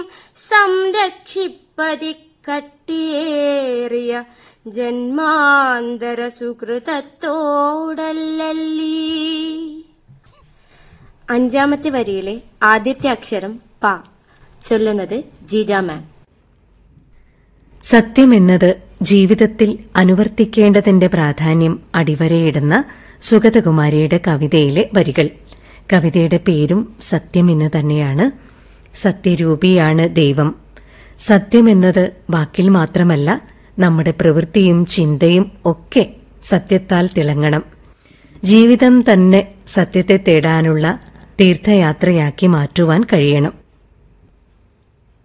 സംരക്ഷിപ്പതി കട്ടിയേറിയ ജന്മാന്തര സുകൃതത്തോടല്ലല്ലീ അഞ്ചാമത്തെ വരിയിലെ ആദ്യത്തെ അക്ഷരം പ ചൊല്ലുന്നത് ജീജ മാം സത്യമെന്നത് ജീവിതത്തിൽ അനുവർത്തിക്കേണ്ടതിന്റെ പ്രാധാന്യം അടിവരയിടുന്ന സുഗതകുമാരിയുടെ കവിതയിലെ വരികൾ കവിതയുടെ പേരും സത്യമെന്ന് തന്നെയാണ് സത്യരൂപിയാണ് ദൈവം സത്യമെന്നത് വാക്കിൽ മാത്രമല്ല നമ്മുടെ പ്രവൃത്തിയും ചിന്തയും ഒക്കെ സത്യത്താൽ തിളങ്ങണം ജീവിതം തന്നെ സത്യത്തെ തേടാനുള്ള തീർത്ഥയാത്രയാക്കി മാറ്റുവാൻ കഴിയണം